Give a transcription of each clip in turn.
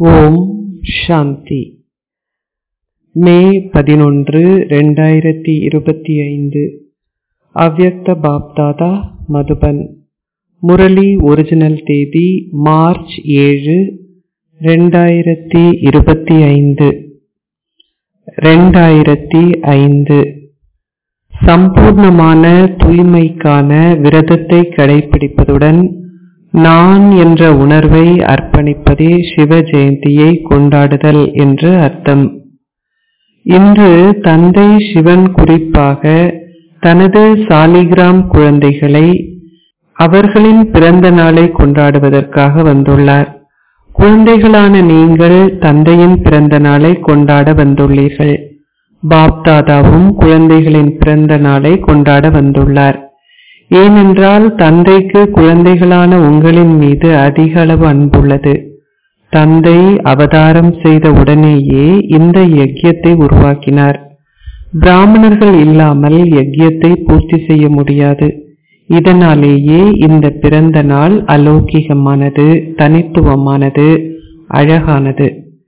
ஓம் சாந்தி மே பதினொன்று ரெண்டாயிரத்தி இருபத்தி ஐந்து அவ்யக்த பாப்தாதா மதுபன் முரளி ஒரிஜினல் தேதி மார்ச் ஏழு ரெண்டாயிரத்தி இருபத்தி ஐந்து ரெண்டாயிரத்தி ஐந்து சம்பூர்ணமான தூய்மைக்கான விரதத்தை கடைபிடிப்பதுடன் நான் என்ற உணர்வை அர்ப்பணிப்பதே சிவ ஜெயந்தியை கொண்டாடுதல் என்று அர்த்தம் இன்று தந்தை சிவன் குறிப்பாக தனது சாலிகிராம் குழந்தைகளை அவர்களின் பிறந்த நாளை கொண்டாடுவதற்காக வந்துள்ளார் குழந்தைகளான நீங்கள் தந்தையின் பிறந்த நாளை கொண்டாட வந்துள்ளீர்கள் பாப்தாதாவும் குழந்தைகளின் பிறந்த நாளை கொண்டாட வந்துள்ளார் ஏனென்றால் தந்தைக்கு குழந்தைகளான உங்களின் மீது அதிக அளவு அன்புள்ளது தந்தை அவதாரம் செய்த உடனேயே இந்த யஜ்யத்தை உருவாக்கினார் பிராமணர்கள் இல்லாமல் யஜ்யத்தை பூர்த்தி செய்ய முடியாது இதனாலேயே இந்த பிறந்த நாள் அலௌகிகமானது தனித்துவமானது அழகானது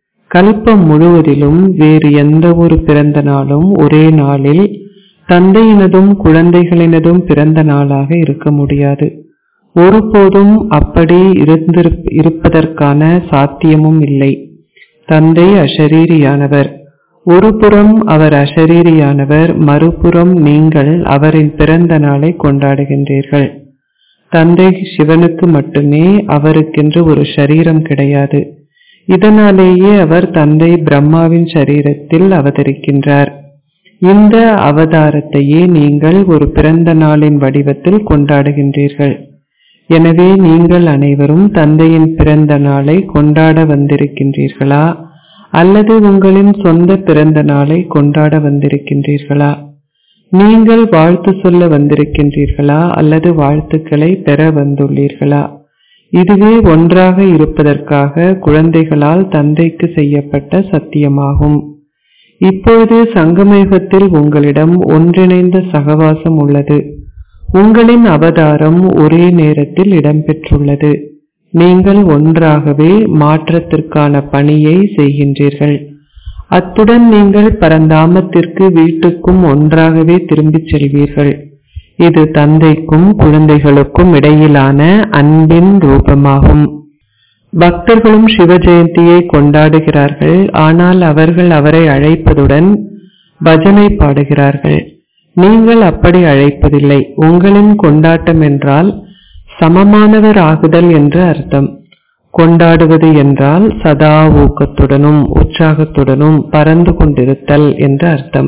கல்பம் முழுவதிலும் வேறு எந்த ஒரு பிறந்த நாளும் ஒரே நாளில் தந்தையினதும் குழந்தைகளினதும் பிறந்த நாளாக இருக்க முடியாது ஒருபோதும் அப்படி இருப்பதற்கான சாத்தியமும் இல்லை தந்தை அஷரீரியானவர் ஒருபுறம் அவர் அஷரீரியானவர் மறுபுறம் நீங்கள் அவரின் பிறந்த நாளை கொண்டாடுகின்றீர்கள் தந்தை சிவனுக்கு மட்டுமே அவருக்கென்று ஒரு சரீரம் கிடையாது இதனாலேயே அவர் தந்தை பிரம்மாவின் சரீரத்தில் அவதரிக்கின்றார் இந்த அவதாரத்தையே நீங்கள் ஒரு பிறந்த நாளின் வடிவத்தில் கொண்டாடுகின்றீர்கள் எனவே நீங்கள் அனைவரும் தந்தையின் பிறந்த நாளை கொண்டாட வந்திருக்கின்றீர்களா அல்லது உங்களின் சொந்த பிறந்த நாளை கொண்டாட வந்திருக்கின்றீர்களா நீங்கள் வாழ்த்து சொல்ல வந்திருக்கின்றீர்களா அல்லது வாழ்த்துக்களை பெற வந்துள்ளீர்களா இதுவே ஒன்றாக இருப்பதற்காக குழந்தைகளால் தந்தைக்கு செய்யப்பட்ட சத்தியமாகும் இப்பொழுது சங்கமயுகத்தில் உங்களிடம் ஒன்றிணைந்த சகவாசம் உள்ளது உங்களின் அவதாரம் ஒரே நேரத்தில் இடம்பெற்றுள்ளது நீங்கள் ஒன்றாகவே மாற்றத்திற்கான பணியை செய்கின்றீர்கள் அத்துடன் நீங்கள் பரந்தாமத்திற்கு வீட்டுக்கும் ஒன்றாகவே திரும்பிச் செல்வீர்கள் இது தந்தைக்கும் குழந்தைகளுக்கும் இடையிலான அன்பின் ரூபமாகும் பக்தர்களும் சிவ ஜெயந்தியை கொண்டாடுகிறார்கள் ஆனால் அவர்கள் அவரை அழைப்பதுடன் பஜனை பாடுகிறார்கள் நீங்கள் அப்படி அழைப்பதில்லை உங்களின் கொண்டாட்டம் என்றால் சமமானவர் ஆகுதல் என்று அர்த்தம் கொண்டாடுவது என்றால் சதா ஊக்கத்துடனும் உற்சாகத்துடனும் பறந்து கொண்டிருத்தல் என்று அர்த்தம்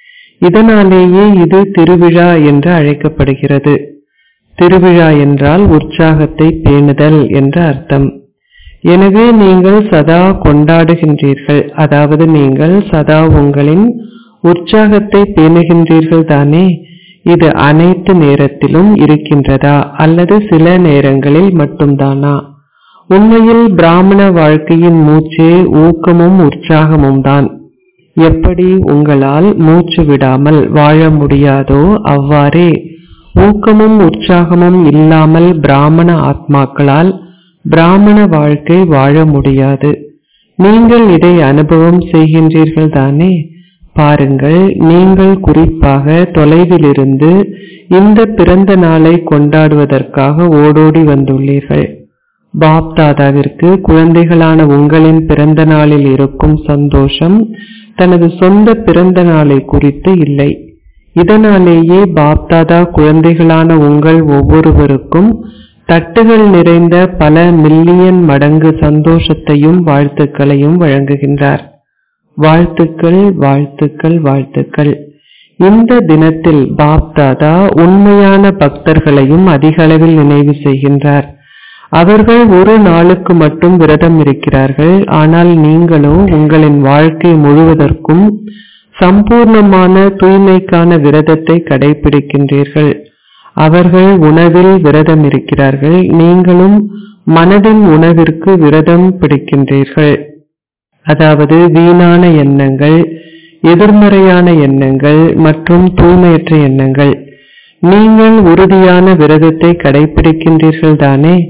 இதனாலேயே இது திருவிழா என்று அழைக்கப்படுகிறது திருவிழா என்றால் உற்சாகத்தை பேணுதல் என்று அர்த்தம் எனவே நீங்கள் சதா கொண்டாடுகின்றீர்கள் அதாவது நீங்கள் சதா உங்களின் உற்சாகத்தை பேணுகின்றீர்கள் தானே இது அனைத்து நேரத்திலும் இருக்கின்றதா அல்லது சில நேரங்களில் மட்டும்தானா உண்மையில் பிராமண வாழ்க்கையின் மூச்சே ஊக்கமும் உற்சாகமும் தான் எப்படி உங்களால் மூச்சு விடாமல் வாழ முடியாதோ அவ்வாறே ஊக்கமும் உற்சாகமும் இல்லாமல் பிராமண ஆத்மாக்களால் பிராமண வாழ்க்கை வாழ முடியாது நீங்கள் இதை அனுபவம் செய்கின்றீர்கள் தானே பாருங்கள் நீங்கள் குறிப்பாக தொலைவிலிருந்து இந்த பிறந்த நாளை கொண்டாடுவதற்காக ஓடோடி வந்துள்ளீர்கள் பாப் தாதாவிற்கு குழந்தைகளான உங்களின் பிறந்த நாளில் இருக்கும் சந்தோஷம் தனது சொந்த பிறந்த நாளை குறித்து இல்லை இதனாலேயே பாப்தாதா குழந்தைகளான உங்கள் ஒவ்வொருவருக்கும் தட்டுகள் நிறைந்த பல மில்லியன் மடங்கு சந்தோஷத்தையும் வாழ்த்துக்களையும் வழங்குகின்றார் வாழ்த்துக்கள் வாழ்த்துக்கள் வாழ்த்துக்கள் இந்த தினத்தில் பாப்தாதா உண்மையான பக்தர்களையும் அதிக அளவில் நினைவு செய்கின்றார் அவர்கள் ஒரு நாளுக்கு மட்டும் விரதம் இருக்கிறார்கள் ஆனால் நீங்களோ உங்களின் வாழ்க்கை முழுவதற்கும் சம்பூர்ணமான தூய்மைக்கான விரதத்தை கடைபிடிக்கின்றீர்கள் அவர்கள் உணவில் விரதம் இருக்கிறார்கள் நீங்களும் மனதின் உணவிற்கு விரதம் பிடிக்கின்றீர்கள் அதாவது வீணான எண்ணங்கள் எதிர்மறையான எண்ணங்கள் மற்றும் தூய்மையற்ற எண்ணங்கள் நீங்கள் உறுதியான விரதத்தை கடைபிடிக்கின்றீர்கள் தானே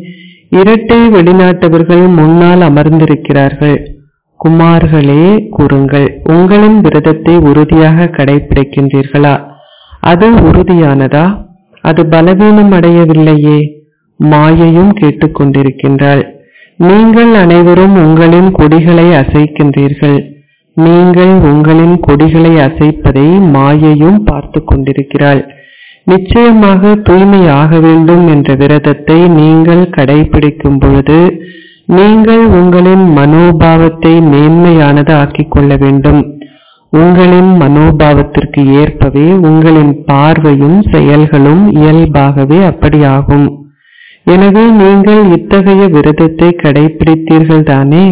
இரட்டை வெளிநாட்டவர்கள் முன்னால் அமர்ந்திருக்கிறார்கள் குமார்களே கூறுங்கள் உங்களின் விரதத்தை உறுதியாக கடைபிடிக்கின்றீர்களா அது உறுதியானதா அது பலவீனம் அடையவில்லையே மாயையும் கேட்டுக்கொண்டிருக்கின்றாள் நீங்கள் அனைவரும் உங்களின் கொடிகளை அசைக்கின்றீர்கள் நீங்கள் உங்களின் கொடிகளை அசைப்பதை மாயையும் பார்த்து கொண்டிருக்கிறாள் நிச்சயமாக தூய்மை ஆக வேண்டும் என்ற விரதத்தை நீங்கள் கடைபிடிக்கும் பொழுது நீங்கள் உங்களின் மனோபாவத்தை மேன்மையானது ஆக்கிக் கொள்ள வேண்டும் உங்களின் மனோபாவத்திற்கு ஏற்பவே உங்களின் பார்வையும் செயல்களும் இயல்பாகவே அப்படியாகும் எனவே நீங்கள் இத்தகைய விரதத்தை கடைபிடித்தீர்கள் தானே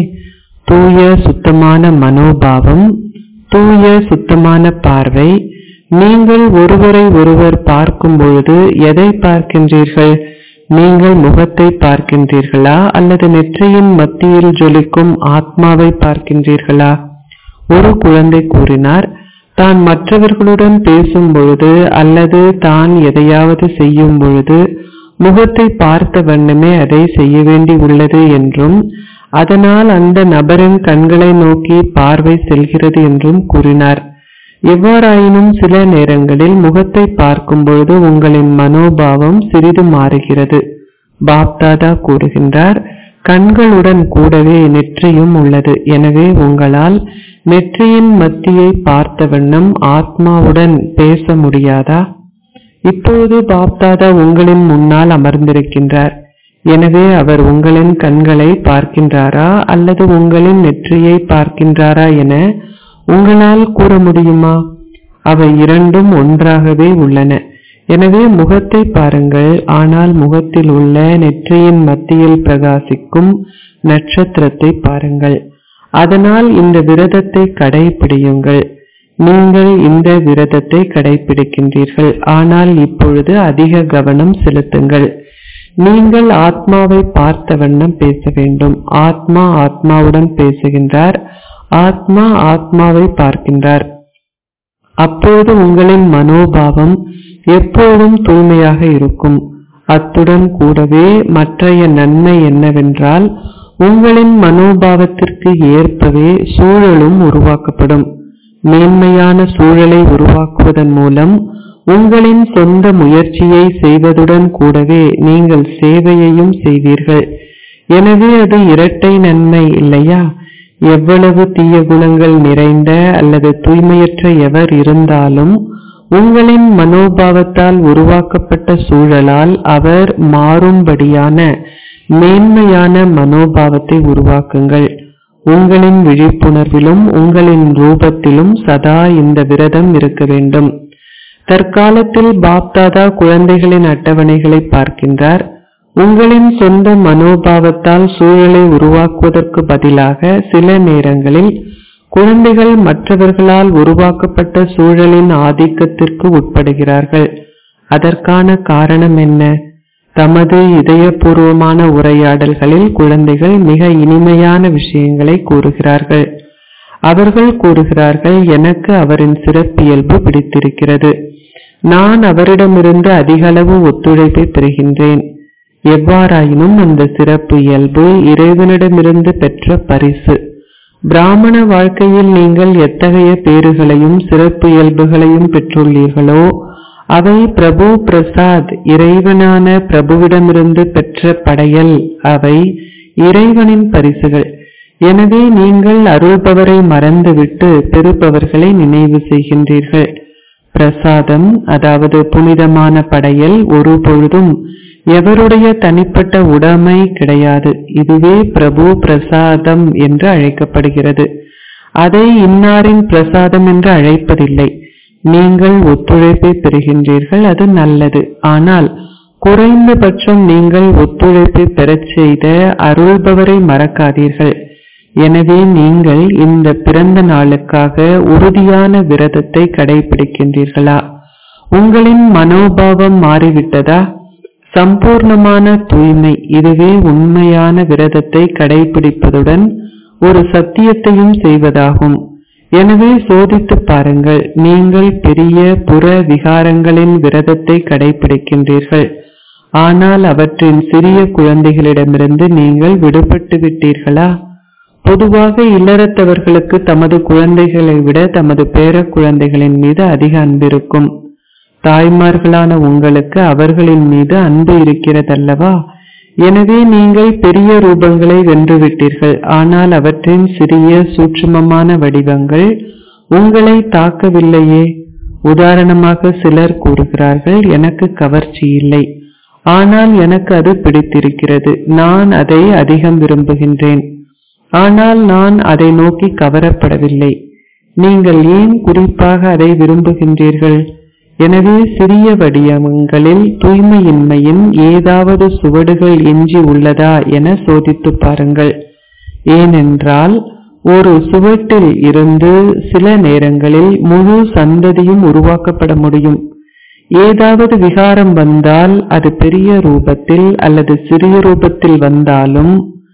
தூய சுத்தமான மனோபாவம் தூய சுத்தமான பார்வை நீங்கள் ஒருவரை ஒருவர் பார்க்கும் பொழுது எதை பார்க்கின்றீர்கள் நீங்கள் முகத்தை பார்க்கின்றீர்களா அல்லது நெற்றியின் மத்தியில் ஜொலிக்கும் ஆத்மாவை பார்க்கின்றீர்களா ஒரு குழந்தை கூறினார் தான் மற்றவர்களுடன் பேசும் பொழுது அல்லது தான் எதையாவது செய்யும் பொழுது முகத்தை பார்த்த வண்ணமே அதை செய்ய வேண்டி உள்ளது என்றும் அதனால் அந்த நபரின் கண்களை நோக்கி பார்வை செல்கிறது என்றும் கூறினார் எவ்வாறாயினும் சில நேரங்களில் முகத்தை பார்க்கும் பொழுது உங்களின் மனோபாவம் சிறிது மாறுகிறது பாப்தாதா கூறுகின்றார் கண்களுடன் கூடவே நெற்றியும் உள்ளது எனவே உங்களால் நெற்றியின் மத்தியை பார்த்த வண்ணம் ஆத்மாவுடன் பேச முடியாதா இப்போது பாப்தாதா உங்களின் முன்னால் அமர்ந்திருக்கின்றார் எனவே அவர் உங்களின் கண்களை பார்க்கின்றாரா அல்லது உங்களின் நெற்றியை பார்க்கின்றாரா என உங்களால் கூற முடியுமா அவை இரண்டும் ஒன்றாகவே உள்ளன எனவே முகத்தை பாருங்கள் ஆனால் முகத்தில் உள்ள நெற்றியின் மத்தியில் பிரகாசிக்கும் நட்சத்திரத்தை பாருங்கள் அதனால் இந்த விரதத்தை கடைபிடியுங்கள் நீங்கள் இந்த விரதத்தை கடைபிடிக்கின்றீர்கள் ஆனால் இப்பொழுது அதிக கவனம் செலுத்துங்கள் நீங்கள் ஆத்மாவை பார்த்த வண்ணம் பேச வேண்டும் ஆத்மா ஆத்மாவுடன் பேசுகின்றார் ஆத்மா ஆத்மாவை பார்க்கின்றார் அப்போது உங்களின் மனோபாவம் எப்போதும் தூய்மையாக இருக்கும் அத்துடன் கூடவே மற்றைய நன்மை என்னவென்றால் உங்களின் மனோபாவத்திற்கு ஏற்பவே சூழலும் உருவாக்கப்படும் மேன்மையான சூழலை உருவாக்குவதன் மூலம் உங்களின் சொந்த முயற்சியை செய்வதுடன் கூடவே நீங்கள் சேவையையும் செய்வீர்கள் எனவே அது இரட்டை நன்மை இல்லையா எவ்வளவு தீய குணங்கள் நிறைந்த அல்லது தூய்மையற்ற எவர் இருந்தாலும் உங்களின் மனோபாவத்தால் உருவாக்கப்பட்ட சூழலால் அவர் மாறும்படியான மேன்மையான மனோபாவத்தை உருவாக்குங்கள் உங்களின் விழிப்புணர்விலும் உங்களின் ரூபத்திலும் சதா இந்த விரதம் இருக்க வேண்டும் தற்காலத்தில் பாப்தாதா குழந்தைகளின் அட்டவணைகளை பார்க்கின்றார் உங்களின் சொந்த மனோபாவத்தால் சூழலை உருவாக்குவதற்கு பதிலாக சில நேரங்களில் குழந்தைகள் மற்றவர்களால் உருவாக்கப்பட்ட சூழலின் ஆதிக்கத்திற்கு உட்படுகிறார்கள் அதற்கான காரணம் என்ன தமது இதயபூர்வமான உரையாடல்களில் குழந்தைகள் மிக இனிமையான விஷயங்களை கூறுகிறார்கள் அவர்கள் கூறுகிறார்கள் எனக்கு அவரின் சிறப்பியல்பு பிடித்திருக்கிறது நான் அவரிடமிருந்து அதிகளவு ஒத்துழைப்பை பெறுகின்றேன் எவ்வாறாயினும் அந்த சிறப்பு இயல்பு இறைவனிடமிருந்து பெற்ற பரிசு பிராமண வாழ்க்கையில் நீங்கள் எத்தகைய பேறுகளையும் சிறப்பு இயல்புகளையும் பெற்றுள்ளீர்களோ அவை பிரபு பிரசாத் இறைவனான பிரபுவிடமிருந்து பெற்ற படையல் அவை இறைவனின் பரிசுகள் எனவே நீங்கள் அருள்பவரை மறந்துவிட்டு பெறுபவர்களை நினைவு செய்கின்றீர்கள் பிரசாதம் அதாவது புனிதமான படையல் ஒரு பொழுதும் எவருடைய தனிப்பட்ட உடைமை கிடையாது இதுவே பிரபு பிரசாதம் என்று அழைக்கப்படுகிறது அதை இன்னாரின் பிரசாதம் என்று அழைப்பதில்லை நீங்கள் ஒத்துழைப்பை பெறுகின்றீர்கள் அது நல்லது ஆனால் குறைந்தபட்சம் நீங்கள் ஒத்துழைப்பை பெறச் செய்த அருள்பவரை மறக்காதீர்கள் எனவே நீங்கள் இந்த பிறந்த நாளுக்காக உறுதியான விரதத்தை கடைபிடிக்கின்றீர்களா உங்களின் மனோபாவம் மாறிவிட்டதா சம்பூர்ணமான தூய்மை இதுவே உண்மையான விரதத்தை கடைபிடிப்பதுடன் ஒரு சத்தியத்தையும் செய்வதாகும் எனவே சோதித்து பாருங்கள் நீங்கள் பெரிய புற விகாரங்களின் விரதத்தை கடைபிடிக்கின்றீர்கள் ஆனால் அவற்றின் சிறிய குழந்தைகளிடமிருந்து நீங்கள் விடுபட்டு விட்டீர்களா பொதுவாக இல்லறத்தவர்களுக்கு தமது குழந்தைகளை விட தமது பேர குழந்தைகளின் மீது அதிக அன்பு இருக்கும் தாய்மார்களான உங்களுக்கு அவர்களின் மீது அன்பு இருக்கிறதல்லவா எனவே நீங்கள் பெரிய ரூபங்களை வென்றுவிட்டீர்கள் ஆனால் அவற்றின் சிறிய சூட்சுமமான வடிவங்கள் உங்களை தாக்கவில்லையே உதாரணமாக சிலர் கூறுகிறார்கள் எனக்கு கவர்ச்சி இல்லை ஆனால் எனக்கு அது பிடித்திருக்கிறது நான் அதை அதிகம் விரும்புகின்றேன் ஆனால் நான் அதை நோக்கி கவரப்படவில்லை நீங்கள் ஏன் குறிப்பாக அதை விரும்புகின்றீர்கள் எனவே சிறிய வடிவங்களில் தூய்மையின்மையின் ஏதாவது சுவடுகள் எஞ்சி உள்ளதா என சோதித்து பாருங்கள் ஏனென்றால் ஒரு சுவட்டில் இருந்து சில நேரங்களில் முழு சந்ததியும் உருவாக்கப்பட முடியும் ஏதாவது விகாரம் வந்தால் அது பெரிய ரூபத்தில் அல்லது சிறிய ரூபத்தில் வந்தாலும்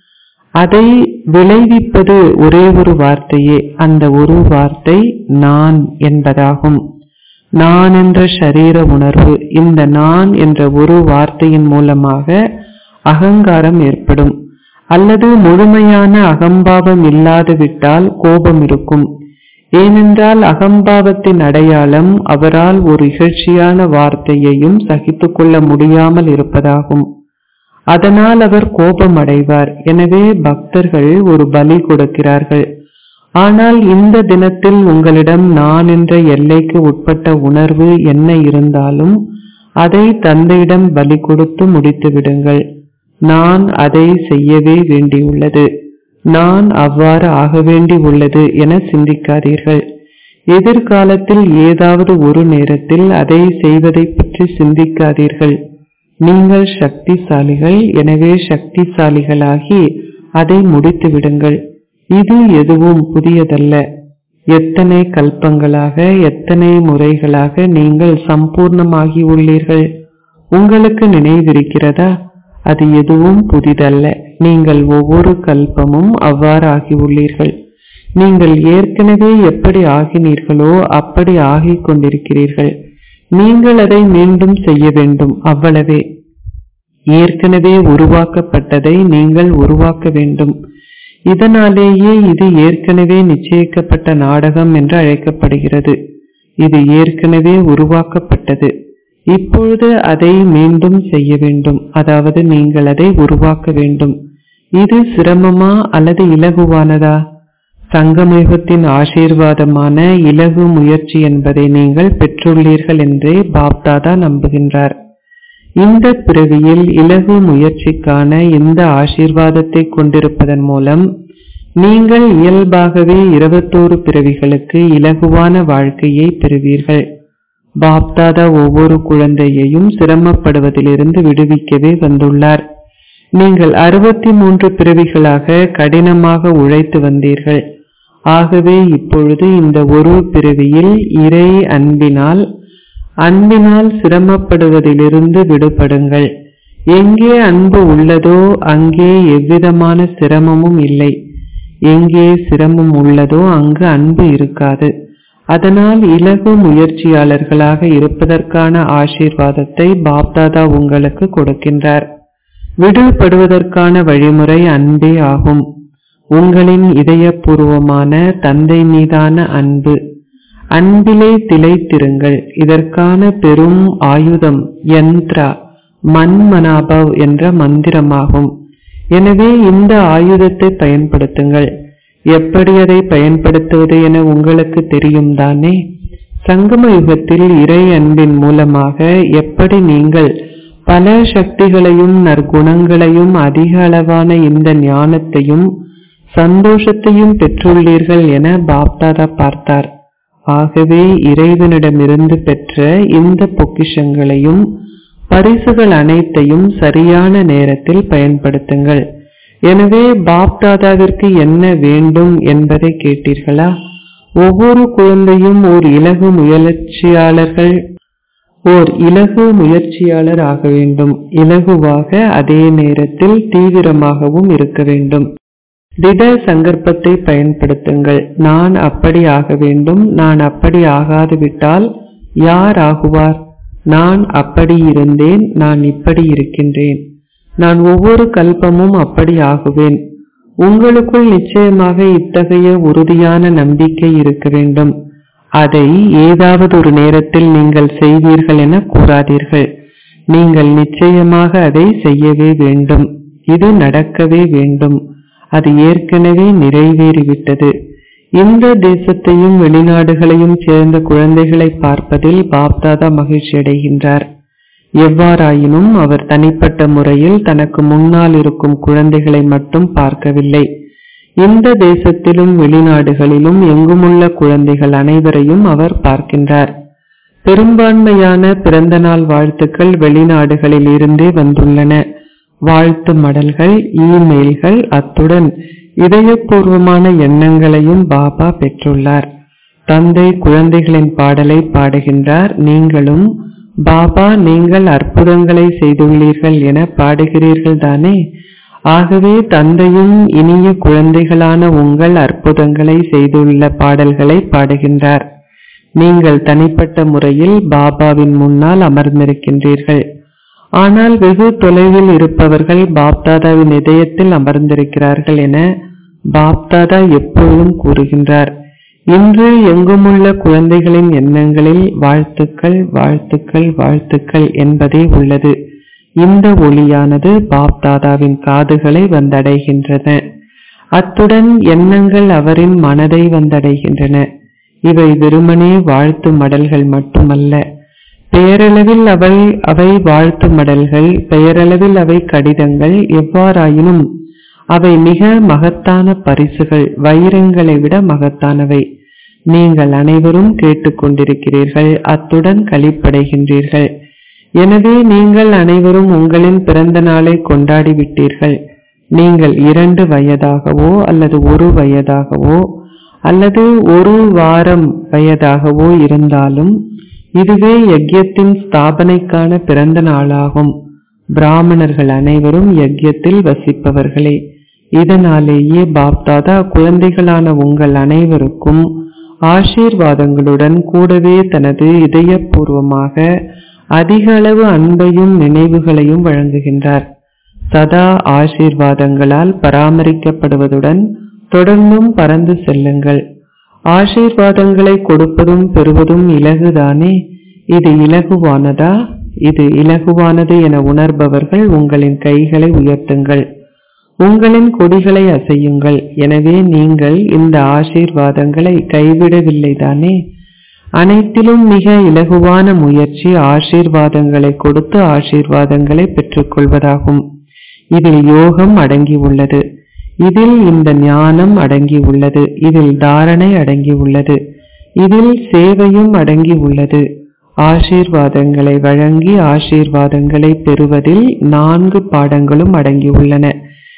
அதை விளைவிப்பது ஒரே ஒரு வார்த்தையே அந்த ஒரு வார்த்தை நான் என்பதாகும் நான் என்ற ஷரீர உணர்வு இந்த நான் என்ற ஒரு வார்த்தையின் மூலமாக அகங்காரம் ஏற்படும் அல்லது முழுமையான அகம்பாவம் இல்லாது விட்டால் கோபம் இருக்கும் ஏனென்றால் அகம்பாவத்தின் அடையாளம் அவரால் ஒரு இகழ்ச்சியான வார்த்தையையும் சகித்துக்கொள்ள முடியாமல் இருப்பதாகும் அதனால் அவர் கோபம் அடைவார் எனவே பக்தர்கள் ஒரு பலி கொடுக்கிறார்கள் ஆனால் இந்த தினத்தில் உங்களிடம் நான் என்ற எல்லைக்கு உட்பட்ட உணர்வு என்ன இருந்தாலும் அதை தந்தையிடம் பலி கொடுத்து முடித்து விடுங்கள் நான் அதை செய்யவே வேண்டியுள்ளது நான் அவ்வாறு ஆக வேண்டி உள்ளது என சிந்திக்காதீர்கள் எதிர்காலத்தில் ஏதாவது ஒரு நேரத்தில் அதை செய்வதை பற்றி சிந்திக்காதீர்கள் நீங்கள் சக்திசாலிகள் எனவே சக்திசாலிகளாகி அதை முடித்து விடுங்கள் இது எதுவும் புதியதல்ல எத்தனை கல்பங்களாக எத்தனை முறைகளாக நீங்கள் சம்பூர்ணமாகி உள்ளீர்கள் உங்களுக்கு நினைவிருக்கிறதா அது எதுவும் புதிதல்ல நீங்கள் ஒவ்வொரு கல்பமும் அவ்வாறு ஆகியுள்ளீர்கள் நீங்கள் ஏற்கனவே எப்படி ஆகினீர்களோ அப்படி ஆகிக் கொண்டிருக்கிறீர்கள் நீங்கள் அதை மீண்டும் செய்ய வேண்டும் அவ்வளவே ஏற்கனவே உருவாக்கப்பட்டதை நீங்கள் உருவாக்க வேண்டும் இதனாலேயே இது ஏற்கனவே நிச்சயிக்கப்பட்ட நாடகம் என்று அழைக்கப்படுகிறது இது ஏற்கனவே உருவாக்கப்பட்டது இப்பொழுது அதை மீண்டும் செய்ய வேண்டும் அதாவது நீங்கள் அதை உருவாக்க வேண்டும் இது சிரமமா அல்லது இலகுவானதா சங்கமயுகத்தின் ஆசீர்வாதமான இலகு முயற்சி என்பதை நீங்கள் பெற்றுள்ளீர்கள் என்றே பாப்தாதா நம்புகின்றார் இந்த பிறவியில் இலகு முயற்சிக்கான இந்த ஆசீர்வாதத்தை கொண்டிருப்பதன் மூலம் நீங்கள் இயல்பாகவே இருபத்தோரு பிறவிகளுக்கு இலகுவான வாழ்க்கையை பெறுவீர்கள் பாப்தாதா ஒவ்வொரு குழந்தையையும் சிரமப்படுவதிலிருந்து விடுவிக்கவே வந்துள்ளார் நீங்கள் அறுபத்தி மூன்று பிறவிகளாக கடினமாக உழைத்து வந்தீர்கள் ஆகவே இப்பொழுது இந்த ஒரு பிறவியில் இறை அன்பினால் அன்பினால் சிரமப்படுவதிலிருந்து விடுபடுங்கள் எங்கே அன்பு உள்ளதோ அங்கே எவ்விதமான சிரமமும் இல்லை எங்கே சிரமம் உள்ளதோ அங்கு அன்பு இருக்காது அதனால் இலகு முயற்சியாளர்களாக இருப்பதற்கான ஆசீர்வாதத்தை பாப்தாதா உங்களுக்கு கொடுக்கின்றார் விடுபடுவதற்கான வழிமுறை அன்பே ஆகும் உங்களின் இதயபூர்வமான தந்தை மீதான அன்பு அன்பிலே திளைத்திருங்கள் இதற்கான பெரும் ஆயுதம் யந்த்ரா மன்மனாபவ் என்ற மந்திரமாகும் எனவே இந்த ஆயுதத்தை பயன்படுத்துங்கள் எப்படி அதை பயன்படுத்துவது என உங்களுக்கு தெரியும் தானே சங்கம யுகத்தில் இறை அன்பின் மூலமாக எப்படி நீங்கள் பல சக்திகளையும் நற்குணங்களையும் அதிக அளவான இந்த ஞானத்தையும் சந்தோஷத்தையும் பெற்றுள்ளீர்கள் என பாப்தாதா பார்த்தார் ஆகவே இறைவனிடமிருந்து பெற்ற இந்த பொக்கிஷங்களையும் பரிசுகள் அனைத்தையும் சரியான நேரத்தில் பயன்படுத்துங்கள் எனவே பாப்தாதாவிற்கு என்ன வேண்டும் என்பதை கேட்டீர்களா ஒவ்வொரு குழந்தையும் ஓர் இலகு முயற்சியாளர்கள் ஓர் இலகு முயற்சியாளர் ஆக வேண்டும் இலகுவாக அதே நேரத்தில் தீவிரமாகவும் இருக்க வேண்டும் திட சங்கற்பத்தை பயன்படுத்துங்கள் நான் அப்படி ஆக வேண்டும் நான் அப்படி ஆகாது விட்டால் யார் ஆகுவார் நான் அப்படி இருந்தேன் நான் இப்படி இருக்கின்றேன் நான் ஒவ்வொரு கல்பமும் அப்படி ஆகுவேன் உங்களுக்குள் நிச்சயமாக இத்தகைய உறுதியான நம்பிக்கை இருக்க வேண்டும் அதை ஏதாவது ஒரு நேரத்தில் நீங்கள் செய்வீர்கள் என கூறாதீர்கள் நீங்கள் நிச்சயமாக அதை செய்யவே வேண்டும் இது நடக்கவே வேண்டும் அது ஏற்கனவே நிறைவேறிவிட்டது இந்த தேசத்தையும் வெளிநாடுகளையும் சேர்ந்த குழந்தைகளை பார்ப்பதில் பாப்தாதா மகிழ்ச்சி அடைகின்றார் எவ்வாறாயினும் அவர் தனிப்பட்ட முறையில் தனக்கு முன்னால் இருக்கும் குழந்தைகளை மட்டும் பார்க்கவில்லை இந்த தேசத்திலும் வெளிநாடுகளிலும் எங்குமுள்ள குழந்தைகள் அனைவரையும் அவர் பார்க்கின்றார் பெரும்பான்மையான பிறந்தநாள் வாழ்த்துக்கள் வெளிநாடுகளில் இருந்தே வந்துள்ளன வாழ்த்து மடல்கள் இமெயில்கள் அத்துடன் இதயபூர்வமான எண்ணங்களையும் பாபா பெற்றுள்ளார் தந்தை குழந்தைகளின் பாடலை பாடுகின்றார் நீங்களும் பாபா நீங்கள் அற்புதங்களை செய்துள்ளீர்கள் என பாடுகிறீர்கள் தானே ஆகவே தந்தையும் இனிய குழந்தைகளான உங்கள் அற்புதங்களை செய்துள்ள பாடல்களை பாடுகின்றார் நீங்கள் தனிப்பட்ட முறையில் பாபாவின் முன்னால் அமர்ந்திருக்கின்றீர்கள் ஆனால் வெகு தொலைவில் இருப்பவர்கள் பாப்தாதாவின் இதயத்தில் அமர்ந்திருக்கிறார்கள் என பாப்தாதா எப்பொழுதும் கூறுகின்றார் இன்று எங்குமுள்ள குழந்தைகளின் எண்ணங்களில் வாழ்த்துக்கள் வாழ்த்துக்கள் வாழ்த்துக்கள் என்பதே உள்ளது இந்த ஒளியானது பாப்தாதாவின் காதுகளை வந்தடைகின்றன அத்துடன் எண்ணங்கள் அவரின் மனதை வந்தடைகின்றன இவை வெறுமனே வாழ்த்து மடல்கள் மட்டுமல்ல பெயரளவில் அவை அவை வாழ்த்து மடல்கள் பெயரளவில் அவை கடிதங்கள் எவ்வாறாயினும் அவை மிக மகத்தான பரிசுகள் வைரங்களை விட மகத்தானவை நீங்கள் அனைவரும் கேட்டுக்கொண்டிருக்கிறீர்கள் அத்துடன் கழிப்படைகின்றீர்கள் எனவே நீங்கள் அனைவரும் உங்களின் பிறந்த நாளை கொண்டாடி விட்டீர்கள் நீங்கள் இரண்டு வயதாகவோ அல்லது ஒரு வயதாகவோ அல்லது ஒரு வாரம் வயதாகவோ இருந்தாலும் இதுவே யஜ்யத்தின் ஸ்தாபனைக்கான பிறந்த நாளாகும் பிராமணர்கள் அனைவரும் யஜ்யத்தில் வசிப்பவர்களே இதனாலேயே பாப்தாதா குழந்தைகளான உங்கள் அனைவருக்கும் ஆசீர்வாதங்களுடன் கூடவே தனது இதயபூர்வமாக அதிக அளவு அன்பையும் நினைவுகளையும் வழங்குகின்றார் சதா ஆசீர்வாதங்களால் பராமரிக்கப்படுவதுடன் தொடர்ந்தும் பறந்து செல்லுங்கள் ஆசீர்வாதங்களை கொடுப்பதும் பெறுவதும் இலகுதானே இது இலகுவானதா இது இலகுவானது என உணர்பவர்கள் உங்களின் கைகளை உயர்த்துங்கள் உங்களின் கொடிகளை அசையுங்கள் எனவே நீங்கள் இந்த ஆசீர்வாதங்களை கைவிடவில்லை தானே அனைத்திலும் மிக இலகுவான முயற்சி ஆசீர்வாதங்களை கொடுத்து ஆசீர்வாதங்களை பெற்றுக்கொள்வதாகும் இதில் யோகம் அடங்கி உள்ளது இதில் இந்த ஞானம் அடங்கி உள்ளது இதில் தாரணை அடங்கி உள்ளது இதில் சேவையும் அடங்கி உள்ளது ஆசீர்வாதங்களை வழங்கி ஆசீர்வாதங்களை பெறுவதில் நான்கு பாடங்களும் அடங்கி உள்ளன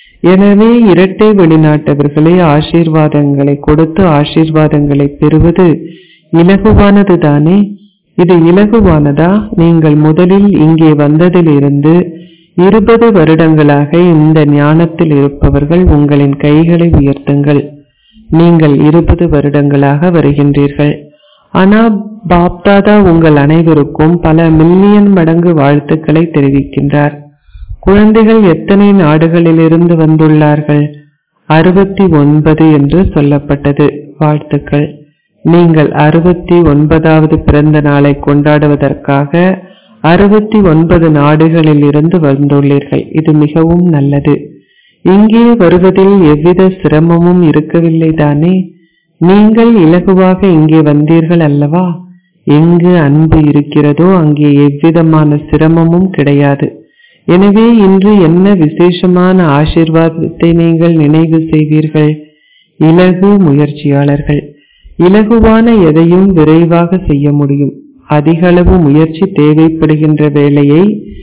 எனவே இரட்டை வெளிநாட்டவர்களே ஆசீர்வாதங்களை கொடுத்து ஆசீர்வாதங்களை பெறுவது இலகுவானது தானே இது இலகுவானதா நீங்கள் முதலில் இங்கே வந்ததிலிருந்து இருபது வருடங்களாக இந்த ஞானத்தில் இருப்பவர்கள் உங்களின் கைகளை உயர்த்துங்கள் நீங்கள் இருபது வருடங்களாக வருகின்றீர்கள் ஆனா பாப்தாதா உங்கள் அனைவருக்கும் பல மில்லியன் மடங்கு வாழ்த்துக்களை தெரிவிக்கின்றார் குழந்தைகள் எத்தனை நாடுகளிலிருந்து வந்துள்ளார்கள் அறுபத்தி ஒன்பது என்று சொல்லப்பட்டது வாழ்த்துக்கள் நீங்கள் அறுபத்தி ஒன்பதாவது பிறந்த நாளை கொண்டாடுவதற்காக அறுபத்தி ஒன்பது நாடுகளில் இருந்து வந்துள்ளீர்கள் இது மிகவும் நல்லது இங்கே வருவதில் எவ்வித சிரமமும் இருக்கவில்லை தானே நீங்கள் இலகுவாக இங்கே வந்தீர்கள் அல்லவா எங்கு அன்பு இருக்கிறதோ அங்கே எவ்விதமான சிரமமும் கிடையாது எனவே இன்று என்ன விசேஷமான ஆசீர்வாதத்தை நீங்கள் நினைவு செய்வீர்கள் இலகு முயற்சியாளர்கள் இலகுவான எதையும் விரைவாக செய்ய முடியும் அதிகளவு முயற்சி தேவைப்படுகின்ற வேலையை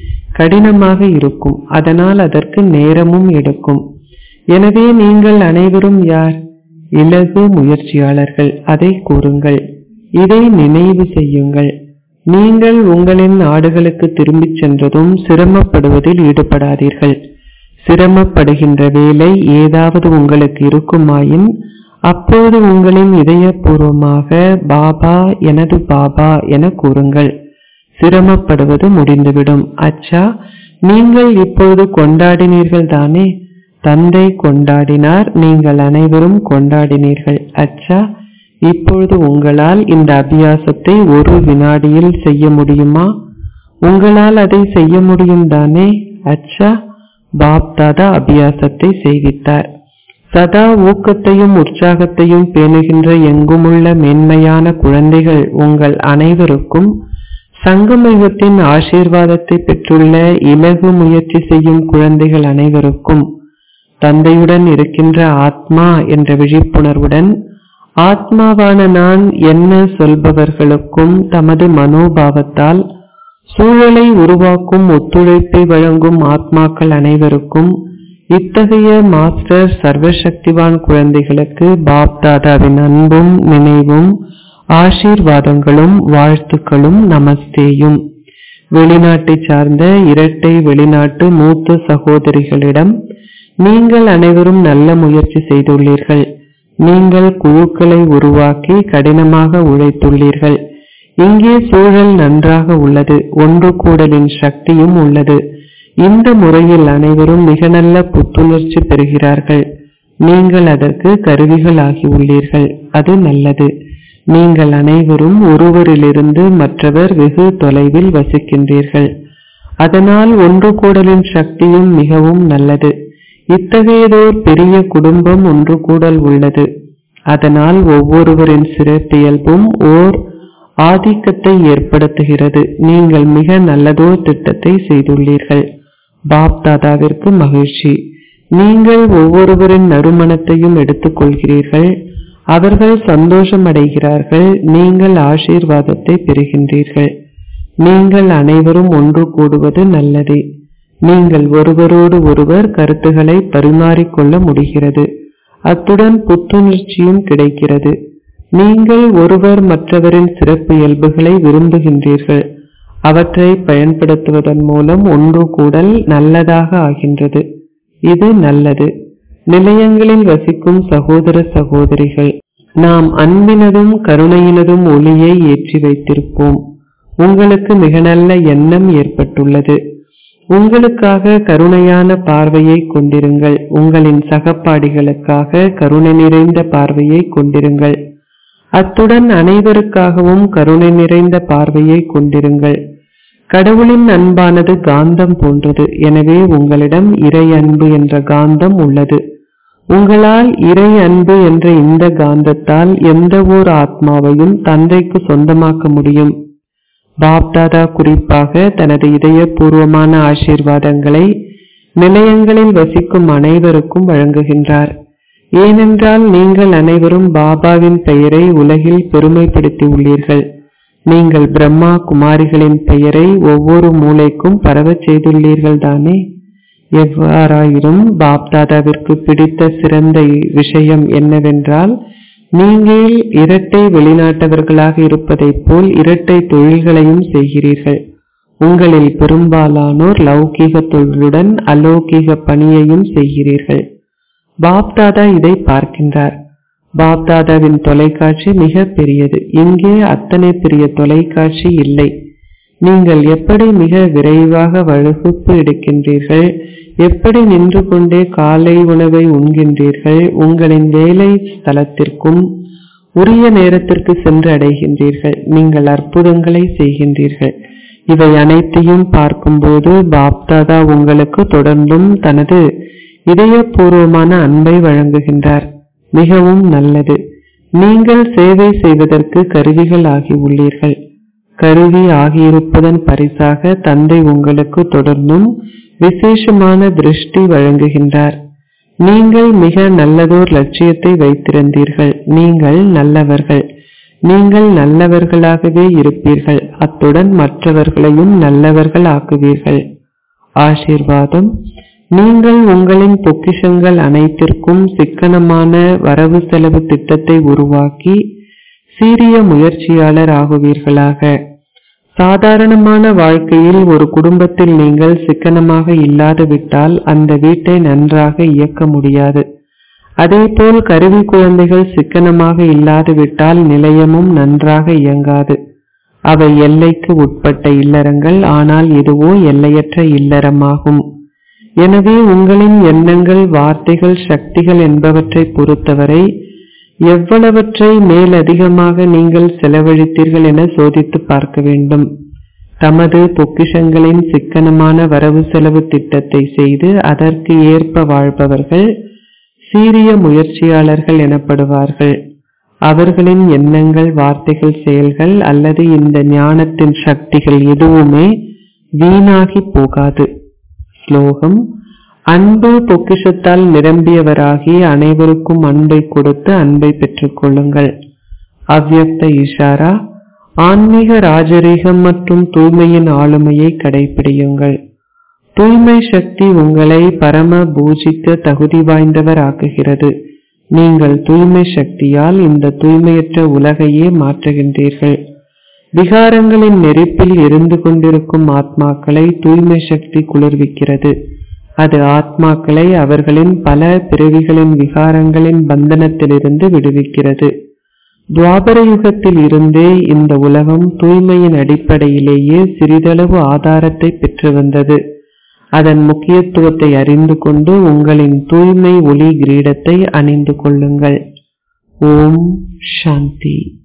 கடினமாக இருக்கும் அதனால் அதற்கு நேரமும் எடுக்கும் எனவே நீங்கள் அனைவரும் யார் இலகு முயற்சியாளர்கள் அதை கூறுங்கள் இதை நினைவு செய்யுங்கள் நீங்கள் உங்களின் நாடுகளுக்கு திரும்பிச் சென்றதும் சிரமப்படுவதில் ஈடுபடாதீர்கள் சிரமப்படுகின்ற வேலை ஏதாவது உங்களுக்கு இருக்குமாயின் அப்போது உங்களின் இதயபூர்வமாக பாபா எனது பாபா என கூறுங்கள் சிரமப்படுவது முடிந்துவிடும் அச்சா நீங்கள் இப்பொழுது கொண்டாடினீர்கள் தானே தந்தை கொண்டாடினார் நீங்கள் அனைவரும் கொண்டாடினீர்கள் அச்சா இப்பொழுது உங்களால் இந்த அபியாசத்தை ஒரு வினாடியில் செய்ய முடியுமா உங்களால் அதை செய்ய முடியும் தானே அச்சா பாப் தாதா அபியாசத்தை செய்வித்தார் சதா ஊக்கத்தையும் உற்சாகத்தையும் பேணுகின்ற எங்குமுள்ள மென்மையான குழந்தைகள் உங்கள் அனைவருக்கும் சங்கமயுகத்தின் ஆசீர்வாதத்தை பெற்றுள்ள இலகு முயற்சி செய்யும் குழந்தைகள் அனைவருக்கும் தந்தையுடன் இருக்கின்ற ஆத்மா என்ற விழிப்புணர்வுடன் ஆத்மாவான நான் என்ன சொல்பவர்களுக்கும் தமது மனோபாவத்தால் சூழலை உருவாக்கும் ஒத்துழைப்பை வழங்கும் ஆத்மாக்கள் அனைவருக்கும் இத்தகைய மாஸ்டர் சர்வசக்திவான் குழந்தைகளுக்கு பாப் தாதாவின் அன்பும் நினைவும் ஆசீர்வாதங்களும் வாழ்த்துக்களும் நமஸ்தேயும் வெளிநாட்டை சார்ந்த இரட்டை வெளிநாட்டு மூத்த சகோதரிகளிடம் நீங்கள் அனைவரும் நல்ல முயற்சி செய்துள்ளீர்கள் நீங்கள் குழுக்களை உருவாக்கி கடினமாக உழைத்துள்ளீர்கள் இங்கே சூழல் நன்றாக உள்ளது ஒன்று கூடலின் சக்தியும் உள்ளது இந்த முறையில் அனைவரும் மிக நல்ல புத்துணர்ச்சி பெறுகிறார்கள் நீங்கள் அதற்கு கருவிகள் ஆகியுள்ளீர்கள் அது நல்லது நீங்கள் அனைவரும் ஒருவரிலிருந்து மற்றவர் வெகு தொலைவில் வசிக்கின்றீர்கள் அதனால் ஒன்று கூடலின் சக்தியும் மிகவும் நல்லது இத்தகையதோர் பெரிய குடும்பம் ஒன்று கூடல் உள்ளது அதனால் ஒவ்வொருவரின் சிறப்பியல்பும் ஓர் ஆதிக்கத்தை ஏற்படுத்துகிறது நீங்கள் மிக நல்லதோர் திட்டத்தை செய்துள்ளீர்கள் பாப் தாதாவிற்கு மகிழ்ச்சி நீங்கள் ஒவ்வொருவரின் நறுமணத்தையும் எடுத்துக்கொள்கிறீர்கள் அவர்கள் சந்தோஷம் அடைகிறார்கள் நீங்கள் ஆசீர்வாதத்தை பெறுகின்றீர்கள் நீங்கள் அனைவரும் ஒன்று கூடுவது நல்லதே நீங்கள் ஒருவரோடு ஒருவர் கருத்துக்களை பரிமாறிக்கொள்ள முடிகிறது அத்துடன் புத்துணர்ச்சியும் கிடைக்கிறது நீங்கள் ஒருவர் மற்றவரின் சிறப்பு இயல்புகளை விரும்புகின்றீர்கள் அவற்றை பயன்படுத்துவதன் மூலம் ஒன்று கூடல் நல்லதாக ஆகின்றது இது நல்லது நிலையங்களில் வசிக்கும் சகோதர சகோதரிகள் நாம் அன்பினதும் கருணையினதும் ஒளியை ஏற்றி வைத்திருப்போம் உங்களுக்கு மிக நல்ல எண்ணம் ஏற்பட்டுள்ளது உங்களுக்காக கருணையான பார்வையை கொண்டிருங்கள் உங்களின் சகப்பாடிகளுக்காக கருணை நிறைந்த பார்வையை கொண்டிருங்கள் அத்துடன் அனைவருக்காகவும் கருணை நிறைந்த பார்வையை கொண்டிருங்கள் கடவுளின் அன்பானது காந்தம் போன்றது எனவே உங்களிடம் இறை அன்பு என்ற காந்தம் உள்ளது உங்களால் இறை அன்பு என்ற இந்த காந்தத்தால் எந்த ஓர் ஆத்மாவையும் தந்தைக்கு சொந்தமாக்க முடியும் பாப்தாதா குறிப்பாக தனது இதயபூர்வமான ஆசீர்வாதங்களை நிலையங்களில் வசிக்கும் அனைவருக்கும் வழங்குகின்றார் ஏனென்றால் நீங்கள் அனைவரும் பாபாவின் பெயரை உலகில் பெருமைப்படுத்தி உள்ளீர்கள் நீங்கள் பிரம்மா குமாரிகளின் பெயரை ஒவ்வொரு மூலைக்கும் பரவச் செய்துள்ளீர்கள் தானே எவ்வாறாயினும் பாப்தாதாவிற்கு பிடித்த சிறந்த விஷயம் என்னவென்றால் நீங்கள் இரட்டை வெளிநாட்டவர்களாக இருப்பதைப் போல் இரட்டை தொழில்களையும் செய்கிறீர்கள் உங்களில் பெரும்பாலானோர் லௌகீக தொழிலுடன் அலௌகீக பணியையும் செய்கிறீர்கள் பாப்தாதா இதை பார்க்கின்றார் பாப்தாதாவின் தொலைக்காட்சி மிக பெரியது இங்கே அத்தனை பெரிய தொலைக்காட்சி இல்லை நீங்கள் எப்படி மிக விரைவாக வகுப்பு எடுக்கின்றீர்கள் எப்படி நின்று கொண்டே காலை உணவை உண்கின்றீர்கள் உங்களின் வேலை ஸ்தலத்திற்கும் உரிய நேரத்திற்கு சென்று அடைகின்றீர்கள் நீங்கள் அற்புதங்களை செய்கின்றீர்கள் இவை அனைத்தையும் பார்க்கும்போது பாப்தாதா உங்களுக்கு தொடர்ந்தும் தனது இதயபூர்வமான அன்பை வழங்குகின்றார் மிகவும் நல்லது நீங்கள் சேவை செய்வதற்கு கருவிகள் ஆகி உள்ளீர்கள் கருவி ஆகியிருப்பதன் பரிசாக தந்தை உங்களுக்கு தொடர்ந்தும் விசேஷமான திருஷ்டி வழங்குகின்றார் நீங்கள் மிக நல்லதோர் லட்சியத்தை வைத்திருந்தீர்கள் நீங்கள் நல்லவர்கள் நீங்கள் நல்லவர்களாகவே இருப்பீர்கள் அத்துடன் மற்றவர்களையும் நல்லவர்கள் ஆக்குவீர்கள் ஆசீர்வாதம் நீங்கள் உங்களின் பொக்கிஷங்கள் அனைத்திற்கும் சிக்கனமான வரவு செலவு திட்டத்தை உருவாக்கி சீரிய முயற்சியாளர் ஆகுவீர்களாக சாதாரணமான வாழ்க்கையில் ஒரு குடும்பத்தில் நீங்கள் சிக்கனமாக இல்லாதுவிட்டால் அந்த வீட்டை நன்றாக இயக்க முடியாது அதேபோல் கருவி குழந்தைகள் சிக்கனமாக இல்லாதுவிட்டால் நிலையமும் நன்றாக இயங்காது அவை எல்லைக்கு உட்பட்ட இல்லறங்கள் ஆனால் இதுவோ எல்லையற்ற இல்லறமாகும் எனவே உங்களின் எண்ணங்கள் வார்த்தைகள் சக்திகள் என்பவற்றை பொறுத்தவரை எவ்வளவற்றை மேலதிகமாக நீங்கள் செலவழித்தீர்கள் என சோதித்து பார்க்க வேண்டும் தமது பொக்கிஷங்களின் சிக்கனமான வரவு செலவு திட்டத்தை செய்து அதற்கு ஏற்ப வாழ்பவர்கள் சீரிய முயற்சியாளர்கள் எனப்படுவார்கள் அவர்களின் எண்ணங்கள் வார்த்தைகள் செயல்கள் அல்லது இந்த ஞானத்தின் சக்திகள் எதுவுமே வீணாகி போகாது ஸ்லோகம் அன்பு பொக்கிஷத்தால் நிரம்பியவராகி அனைவருக்கும் அன்பை கொடுத்து அன்பை பெற்றுக் கொள்ளுங்கள் அவ்யக்த இஷாரா ஆன்மீக ராஜரீகம் மற்றும் தூய்மையின் ஆளுமையை கடைபிடியுங்கள் தூய்மை சக்தி உங்களை பரம பூஜிக்க தகுதி வாய்ந்தவர் ஆக்குகிறது நீங்கள் தூய்மை சக்தியால் இந்த தூய்மையற்ற உலகையே மாற்றுகின்றீர்கள் விகாரங்களின் நெருப்பில் எரிந்து கொண்டிருக்கும் ஆத்மாக்களை தூய்மை சக்தி குளிர்விக்கிறது அது ஆத்மாக்களை அவர்களின் பல பிறவிகளின் விகாரங்களின் பந்தனத்திலிருந்து விடுவிக்கிறது துவாபர யுகத்தில் இருந்தே இந்த உலகம் தூய்மையின் அடிப்படையிலேயே சிறிதளவு ஆதாரத்தை பெற்று வந்தது அதன் முக்கியத்துவத்தை அறிந்து கொண்டு உங்களின் தூய்மை ஒளி கிரீடத்தை அணிந்து கொள்ளுங்கள் ஓம் சாந்தி